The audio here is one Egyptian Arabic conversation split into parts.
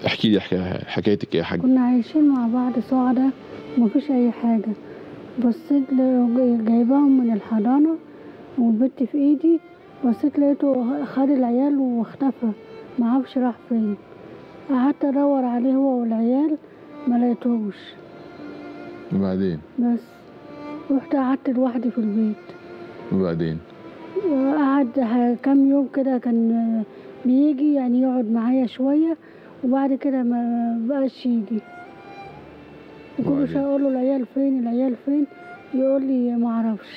احكي لي حكا- حكايتك ايه يا حاج كنا عايشين مع بعض سعداء ومفيش أي حاجة بصيت ل- جايباهم من الحضانة والبت في إيدي بصيت لقيته خد العيال واختفى معرفش راح فين قعدت أدور عليه هو والعيال ما لقيتهوش وبعدين بس رحت قعدت لوحدي في البيت وبعدين قعد ه- كام يوم كده كان بيجي يعني يقعد معايا شوية وبعد كده ما بقاش يجي وكل وبعدين؟ شوية أقول له العيال فين العيال فين يقول لي ما أعرفش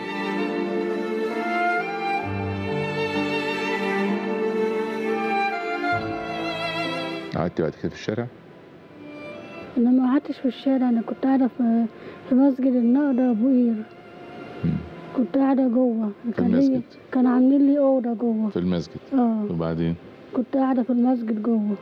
قعدت بعد كده في الشارع أنا ما قعدتش في الشارع أنا كنت قاعدة في في مسجد النقدة أبو قير مم. كنت قاعدة جوه كان لي المسجد. كان عاملين لي أوضة جوه في المسجد اه وبعدين كنت قاعدة في المسجد جوه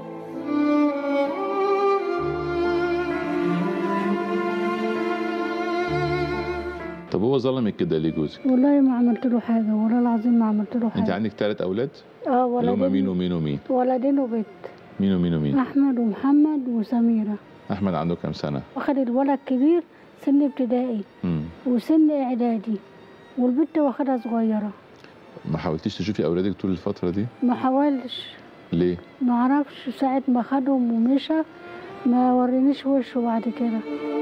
طب هو ظلمك كده ليه جوزك والله ما عملت له حاجة والله العظيم ما عملت له انت حاجة عندك ثلاث اولاد اه اللي هم مين ولدين ومين ومين ولدين وبنت مين ومين ومين أحمد ومحمد وسميرة احمد عنده كام سنه واخد الولد كبير سن ابتدائي مم. وسن إعدادي والبنت واخدها صغيرة ما حاولتيش تشوفي اولادك طول الفتره دي ما حاولش ليه ما اعرفش ساعة ما خدهم ومشى ما ورينيش وشه بعد كده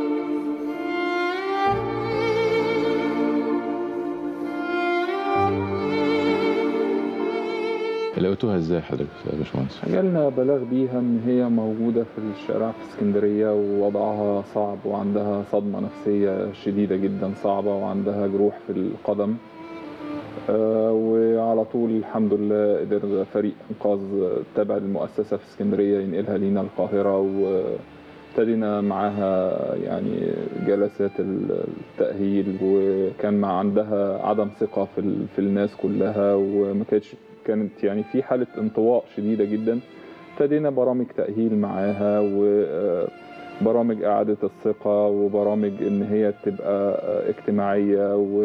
لقيتوها ازاي حضرتك يا باشمهندس جالنا بلاغ بيها ان هي موجودة في الشارع في اسكندرية ووضعها صعب وعندها صدمة نفسية شديدة جدا صعبة وعندها جروح في القدم آه، وعلى طول الحمد لله قدر فريق انقاذ تابع للمؤسسة في اسكندرية ينقلها لينا القاهرة وابتدينا معاها يعني جلسات التأهيل وكان مع عندها عدم ثقة في, ال- في الناس كلها وما كانتش كانت يعني في حالة انطواء شديدة جدا ابتدينا برامج تأهيل معاها وبرامج إعادة الثقة وبرامج إن هي تبقى آه، اجتماعية و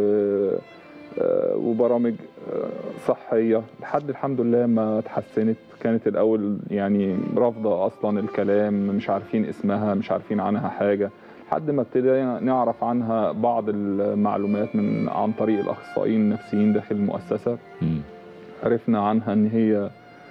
آه، وبرامج آه، صحية لحد الحمد لله ما اتحسنت كانت الأول يعني رافضة أصلا الكلام مش عارفين اسمها مش عارفين عنها حاجة لحد ما ابتدينا نعرف عنها بعض المعلومات من عن طريق الأخصائيين النفسيين داخل المؤسسة مم. عرفنا عنها ان هي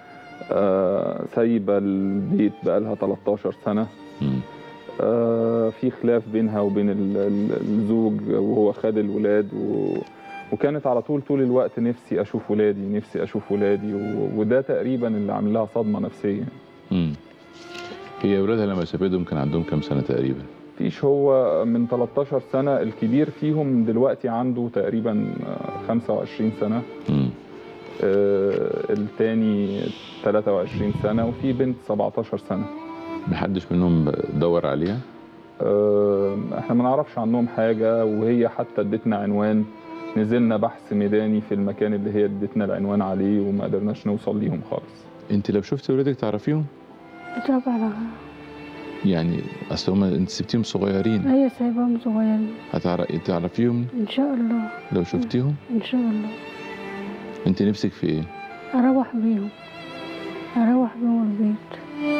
آه، سايبه البيت بقالها 13 سنه مم. آه، في خلاف بينها وبين ال- ال- الزوج وهو خد الولاد و... وكانت على طول طول الوقت نفسي اشوف ولادي نفسي اشوف ولادي و... وده تقريبا اللي عامل لها صدمه نفسيه مم. هي اولادها لما سابتهم كان عندهم كام سنه تقريبا فيش هو من 13 سنه الكبير فيهم دلوقتي عنده تقريبا آه، 25 سنه مم. آه، التاني 23 سنه وفي بنت 17 سنه محدش منهم دور عليها آه، احنا ما نعرفش عنهم حاجة وهي حتى ادتنا عنوان نزلنا بحث ميداني في المكان اللي هي ادتنا العنوان عليه وما قدرناش نوصل ليهم خالص انت لو شفتي ولادك تعرفيهم طبعا يعني اصل هم انت سبتيهم صغيرين هي سايباهم صغيرين هتعرفي تعرفيهم ان شاء الله لو شفتيهم ان شاء الله انت نفسك في ايه اروح بيهم اروح بيهم البيت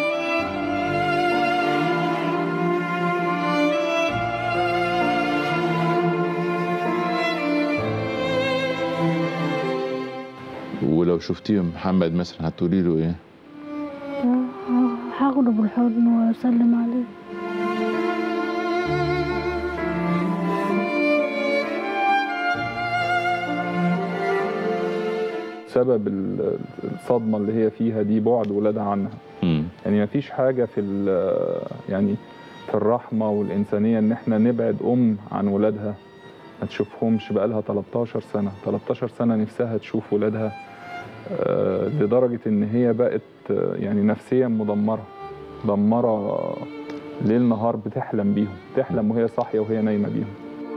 ولو شفتيهم محمد مثلا هتقولي له ايه هاخده بالحضن واسلم عليه سبب ال- الصدمة اللي هي فيها دي بعد ولادها عنها مم. يعني ما فيش حاجة في ال- يعني في الرحمة والإنسانية إن إحنا نبعد أم عن ولادها ما تشوفهمش بقالها 13 سنة 13 سنة نفسها تشوف ولادها آه، لدرجة إن هي بقت آه، يعني نفسيا مدمرة مدمرة ليل نهار بتحلم بيهم تحلم وهي صاحية وهي نايمة بيهم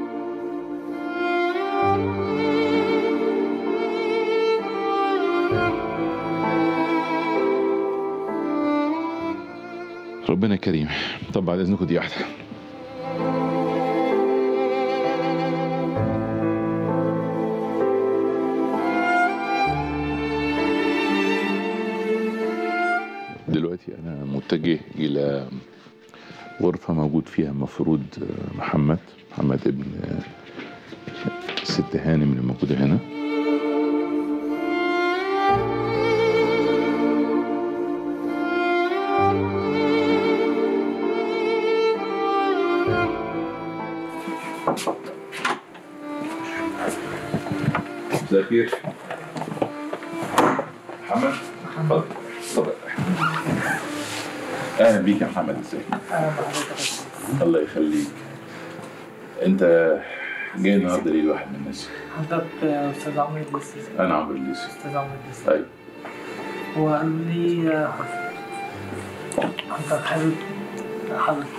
ربنا كريم طب بعد اذنكم دي واحده دلوقتي انا متجه إلى غرفة موجود فيها المفروض محمد محمد ابن ست هانم اللي موجودة هنا مساء الخير محمد اتفضل اتفضل اهلا بيك يا محمد ازيك الله يخليك انت جاي النهارده ليه لوحدك من الناس حضرتك أستاذ عمرو الدسيسي انا عمرو الليسي أستاذ عمرو الدسيسي طيب هو قال لي آه، حضرتك حابب حضرتك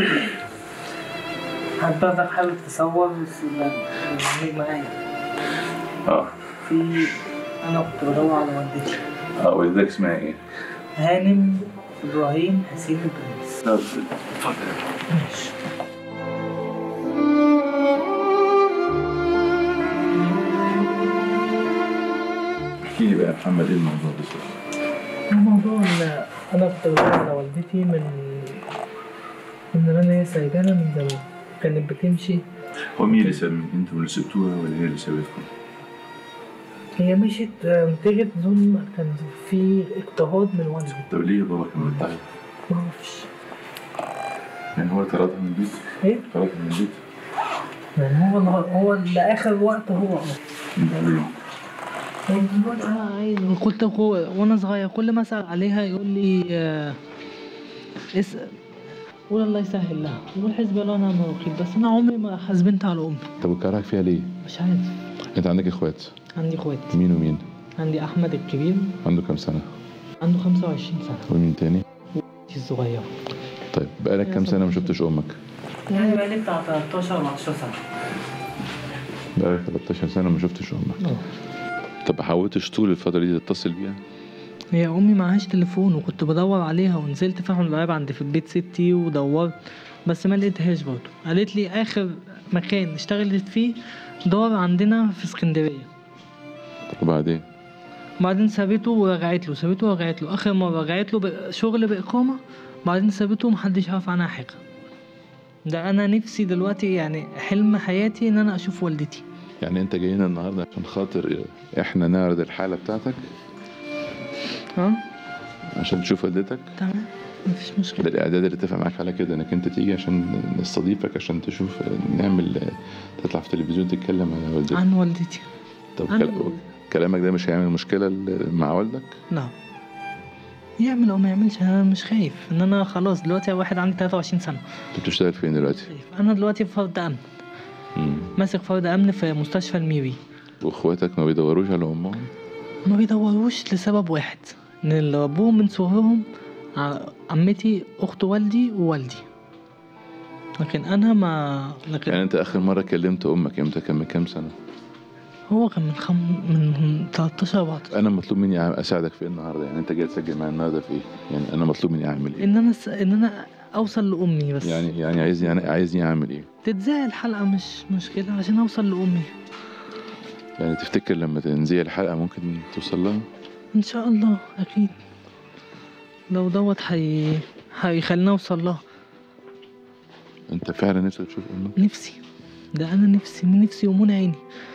حضرتك حابب تصور البرنامج معايا اه في أنا كنت بدور على والدتي اه والدتك اسمها ايه؟ هانم إبراهيم حسين البرنس طب اتفضل ماشي احكي لي بقى يا محمد ايه الموضوع بالظبط؟ الموضوع إن أنا كنت بدور على والدتي من من أنا هي سايبانا من زمان كانت بتمشي هو مين اللي ساب انتوا اللي سبتوها ولا هي اللي سابتكم؟ هي مشيت آه، نتيجة ظلم كان في اضطهاد من والدي طب ليه بابا كان متضايق؟ ما اعرفش يعني هو طردها من البيت؟ ايه طردها من البيت؟ يعني هو هو لآخر وقت هو اه بعدين هو دلوقتي انا عايز كنت هو وانا صغير كل ما اسال عليها يقول لي آه، اسال قول الله يسهل لها قول حسبي الله ونعم الوكيل بس انا عمري ما حاسبنت على امي طب وكرهك فيها ليه؟ مش عارف انت عندك اخوات عندي اخواتي مين ومين؟ عندي احمد الكبير عنده كام سنة؟ عنده 25 سنه ومين تاني؟ اختي الصغيره طيب بقالك كام سنة ما شفتش امك؟ يعني بقالي بتاع 13 14 سنه بقالك 13 سنة ما شفتش امك اه طب ما حاولتش طول الفترة دي تتصل بيها؟ هي امي معهاش تليفون وكنت بدور عليها ونزلت في احمد العيب عندي في البيت ستي ودورت بس ما لقيتهاش برضه قالت لي اخر مكان اشتغلت فيه دار عندنا في اسكندريه طب وبعدين؟ بعدين سابته ورجعت له سابته ورجعت له اخر مره رجعت له ب- شغل باقامه بعدين سابته ومحدش يعرف عنها حاجه ده انا نفسي دلوقتي يعني حلم حياتي ان انا اشوف والدتي يعني انت جايين النهارده عشان خاطر احنا نعرض الحالة بتاعتك ها عشان تشوف والدتك تمام مفيش ده مشكله الاعداد اللي اتفق معاك على كده انك انت تيجي عشان نستضيفك عشان تشوف نعمل تطلع في التلفزيون تتكلم على والدتك عن والدتي طب عن كل- والدتي. كلامك ده مش هيعمل مشكلة ل- مع والدك لا يعمل او ما يعملش انا مش خايف ان انا خلاص دلوقتي واحد عندي 23 سنه انت بتشتغل فين دلوقتي خايف. انا دلوقتي في فرد امن مم. ماسك فرد امن في مستشفى الميري واخواتك ما بيدوروش على امهم ما بيدوروش لسبب واحد ان اللي ربوهم من صغرهم ع- عمتي اخت والدي ووالدي لكن انا ما لكن يعني انت اخر مرة كلمت امك امتى كان من كام سنة هو كان من خم... من 13 14 انا مطلوب مني أع- اساعدك في ايه النهارده يعني انت جاي تسجل معايا النهارده في ايه يعني انا مطلوب مني اعمل ايه ان انا س... ان انا اوصل لامي بس يعني يعني عايزني يعني عايزني اعمل ايه تتذاع الحلقه مش مشكله عشان اوصل لامي يعني تفتكر لما تنزل الحلقة ممكن توصل لها ان شاء الله اكيد لو دوت حي... هيخلينا اوصل لها انت فعلا نفسك تشوف امك نفسي ده انا نفسي من نفسي ومن عيني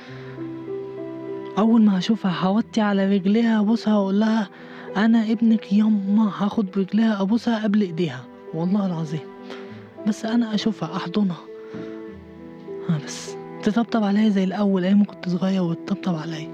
اول ما هشوفها هوطي على رجليها ابوسها واقول لها انا ابنك يما هاخد برجليها ابوسها قبل ايديها والله العظيم بس انا اشوفها احضنها ها بس تطبطب عليا زي الاول ايام ما كنت صغير وتطبطب عليا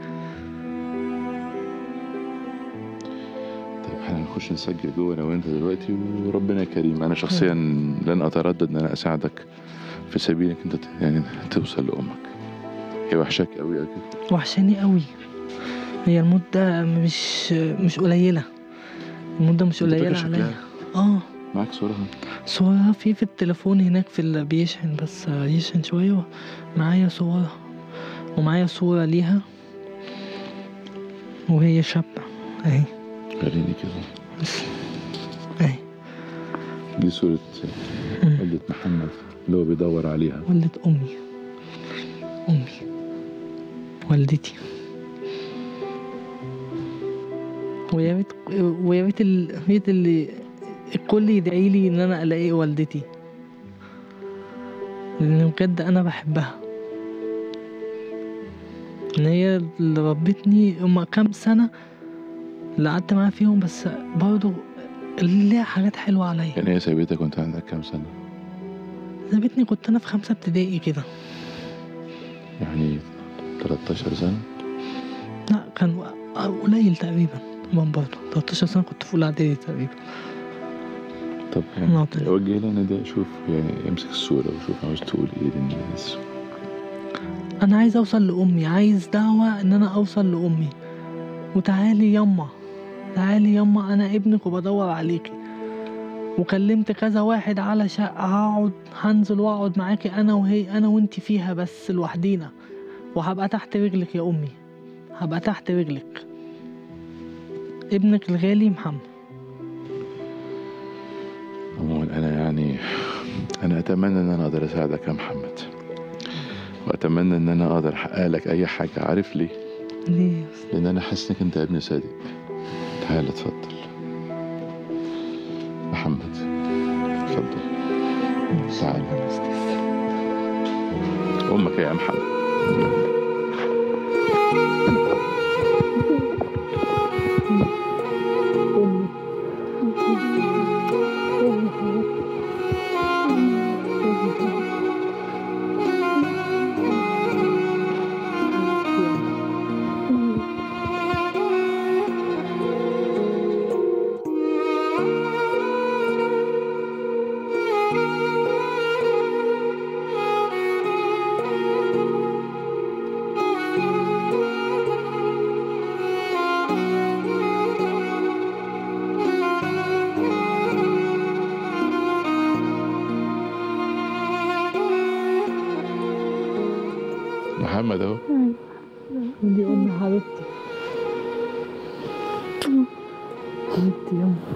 طيب احنا هنخش نسجل جوه انا وانت دلوقتي وربنا كريم انا شخصيا لن اتردد ان انا اساعدك في سبيل انك انت ت- يعني توصل لامك هي وحشاك قوي اكيد وحشاني قوي هي المدة مش مش قليلة المدة مش أنت فاكر قليلة شكلها؟ عليا اه معاك صورها صورها في في التليفون هناك في اللي بيشحن بس يشحن شوية معايا صورها ومعايا صورة ليها وهي شابة اهي خليني كده بس اهي دي صورة أمم. والدة محمد اللي هو بيدور عليها والدة أمي أمي والدتي ويا ريت ويا ريت ال- يا ريت اللي الكل يدعي لي ان انا الاقي والدتي لان بجد انا بحبها ان هي اللي ربتني هما كام سنة اللي قعدت معاها فيهم بس برضه ليها حاجات حلوة عليا يعني هي سابتك وانت عندك كام سنة؟ سابتني كنت انا في خمسة ابتدائي كده يعني 13 سنة لا كان قليل تقريبا من برضه 13 سنة كنت في أولى إعدادي تقريبا طب نعم. يعني وجه لنا ده شوف يعني امسك الصورة وشوف عاوز تقول ايه للناس أنا عايز أوصل لأمي عايز دعوة إن أنا أوصل لأمي وتعالي يما تعالي يما أنا ابنك وبدور عليكي وكلمت كذا واحد على شقة هقعد هنزل وأقعد معاكي أنا وهي أنا وأنتي فيها بس لوحدينا وهبقى تحت رجلك يا أمي هبقى تحت رجلك ابنك الغالي محمد عموما انا يعني انا اتمنى ان انا اقدر اساعدك يا محمد واتمنى ان انا اقدر احقق لك اي حاجة عارف ليه؟ ليه لان انا حاسس انك انت ابن صادق تعال اتفضل محمد اتفضل تعال امك يا محمد محمد اهو دي أمي حبيبتي حبيبتي يا أمي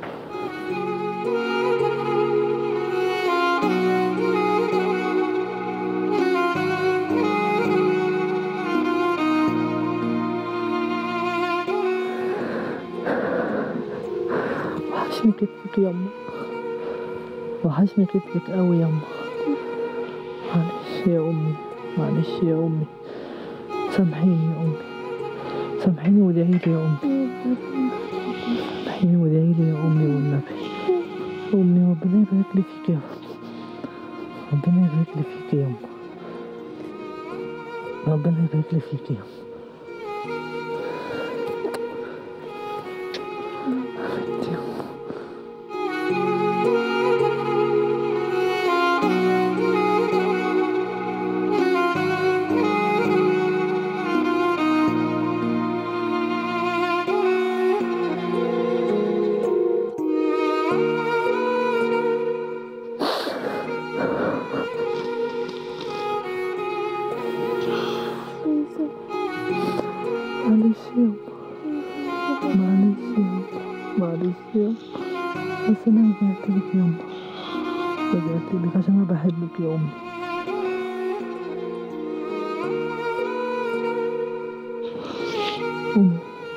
وحشني كتفك يما وحشني كتفك قوي يما معلش يا أمي معلش يا أمي سامحيني يا أمي سامحيني وادعي لي يا أمي سامحيني وادعي لي يا أمي والنبي أمي ربنا يبارك لي فيك يا رب ربنا يبارك لي فيك يا أم ربنا يبارك لي فيك يا أم حبيبتي يا أم. معلش يا أم. معلش يا أم. معلش يا أم. بس أنا رجعت لك يا أم رجعت لك عشان أنا بحبك يا أمي أمي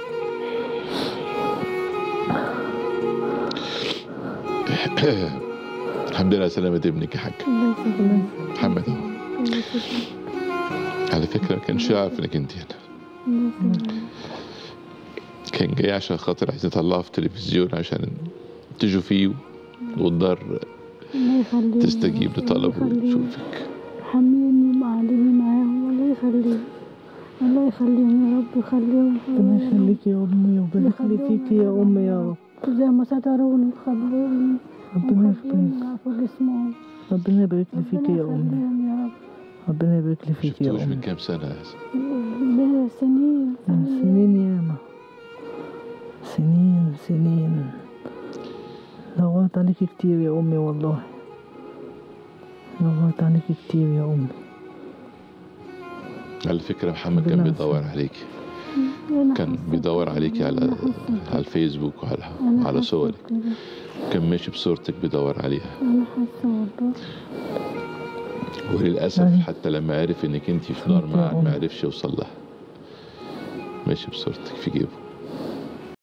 الحمد لله على سلامة ابنك يا حاج الله يسلمك محمد اهو الله يسلمك على فكرة ما كانش يعرف انك انت هنا الله يسلمك كان جاي عشان خاطر عايز يطلعه في التلفزيون عشان تشوفيه وتقدر الله يخليه تستجيب لطلبه وتشوفك حميني ومعلمي معاهم الله يخليه الله يخليهم يا رب يخليهم ربنا يخليك يا أمي ويبارك لي فيك يا أمي يا رب زي ما ستروني خلوني ربنا يخليك وخليهم في جسمهم ربنا يبارك لي فيك ربنا يا أمي يخليهم يا رب ربنا يبارك لي فيك يا شفتوش من أمي كام سنة يا حسن ده سنين من سنين ياما سنين سنين دورت عليك كتير يا أمي والله دورت عليك كتير يا أمي على فكرة محمد كان ربنا بيدور يسلمك. عليكي أنا كان حاسة بيدور كده. عليكي على أنا حاسة على الفيسبوك وعلى أنا على حاسة صورك كده. كان ماشي بصورتك بيدور عليها أنا حاسة والله وللأسف يعني- حتى لما عرف انك انت في دار فيك يا معاه أم. ما عرفش يوصل لها ماشي بصورتك في جيبه